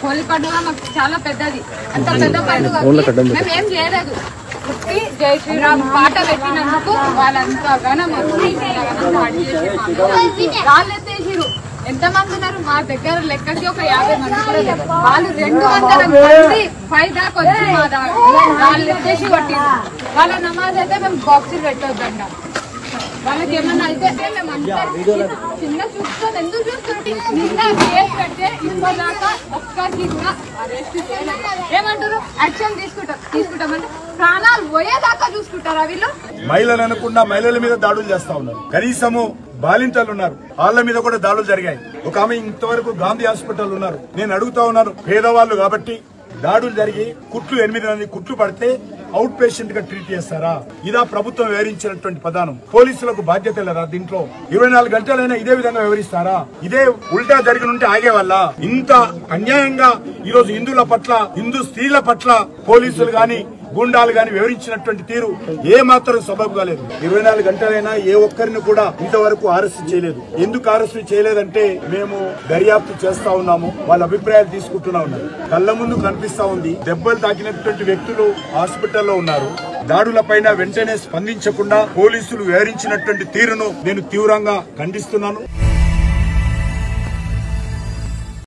హోలీ పండుగ మాకు చాలా పెద్దది అంత పెద్ద పండుగ మేము ఏం చేయలేదు పుట్టి జై శ్రీరామ్ పాట పెట్టినందుకు వాళ్ళంతా ఘనం వచ్చి ఇంతగానం పాట చేసి వాళ్ళు ఎత్తేసిరు ఎంత మంది ఉన్నారు మా దగ్గర లెక్కకి ఒక యాభై మంది కూడా లేరు. వాళ్ళు రెండు వందల మంది పై దాకా వచ్చి మా దాకా వాళ్ళు ఎత్తేసి కొట్టిరు వాళ్ళ నమాజ్ అయితే మేము బాక్సులు పెట్టొద్దంట వాళ్ళకి ఏమన్నా అయితే మేము అందరం చిన్న చూసుకొని ఎందుకు చూస్తుంటే నిన్న కేసు పెడితే ఇప్పటిదాకా ఒక్కరికి కూడా అరెస్ట్ చేయలేదు ఏమంటారు యాక్షన్ తీసుకుంటాం తీసుకుంటామంటే ప్రాణాలు పోయేదాకా చూసుకుంటారా వీళ్ళు మహిళలు అనకుండా మహిళల మీద దాడులు చేస్తా ఉన్నారు కనీసము బాలింతలు ఉన్నారు వాళ్ళ మీద కూడా దాడులు జరిగాయి ఒక ఆమె ఇంతవరకు గాంధీ హాస్పిటల్ ఉన్నారు నేను అడుగుతా ఉన్నాను పేదవాళ్ళు కాబట్టి దాడులు జరిగి కుట్లు ఎనిమిది మంది కుట్లు పడితే అవుట్ పేషెంట్ గా ట్రీట్ చేస్తారా ఇదా ప్రభుత్వం వివరించినటువంటి ప్రధానం పోలీసులకు బాధ్యత లేదా దీంట్లో ఇరవై నాలుగు గంటలైనా ఇదే విధంగా వివరిస్తారా ఇదే ఉల్టా జరిగి ఉంటే ఆగే వల్ల ఇంత అన్యాయంగా ఈ రోజు హిందువుల పట్ల హిందూ స్త్రీల పట్ల పోలీసులు గాని గుండాలు గాని వివరించినటువంటి తీరు ఏ మాత్రం సబబుగా లేదు ఇరవై నాలుగు గంటలైనా ఏ ఒక్కరిని కూడా ఇంతవరకు అరెస్ట్ చేయలేదు ఎందుకు అరెస్ట్ చేయలేదంటే మేము దర్యాప్తు చేస్తా ఉన్నాము వాళ్ళ అభిప్రాయాలు తీసుకుంటున్నా ఉన్నారు కళ్ళ ముందు కనిపిస్తా ఉంది దెబ్బలు తాకినటువంటి వ్యక్తులు హాస్పిటల్లో ఉన్నారు దాడుల పైన వెంటనే స్పందించకుండా పోలీసులు వివరించినటువంటి తీరును నేను తీవ్రంగా ఖండిస్తున్నాను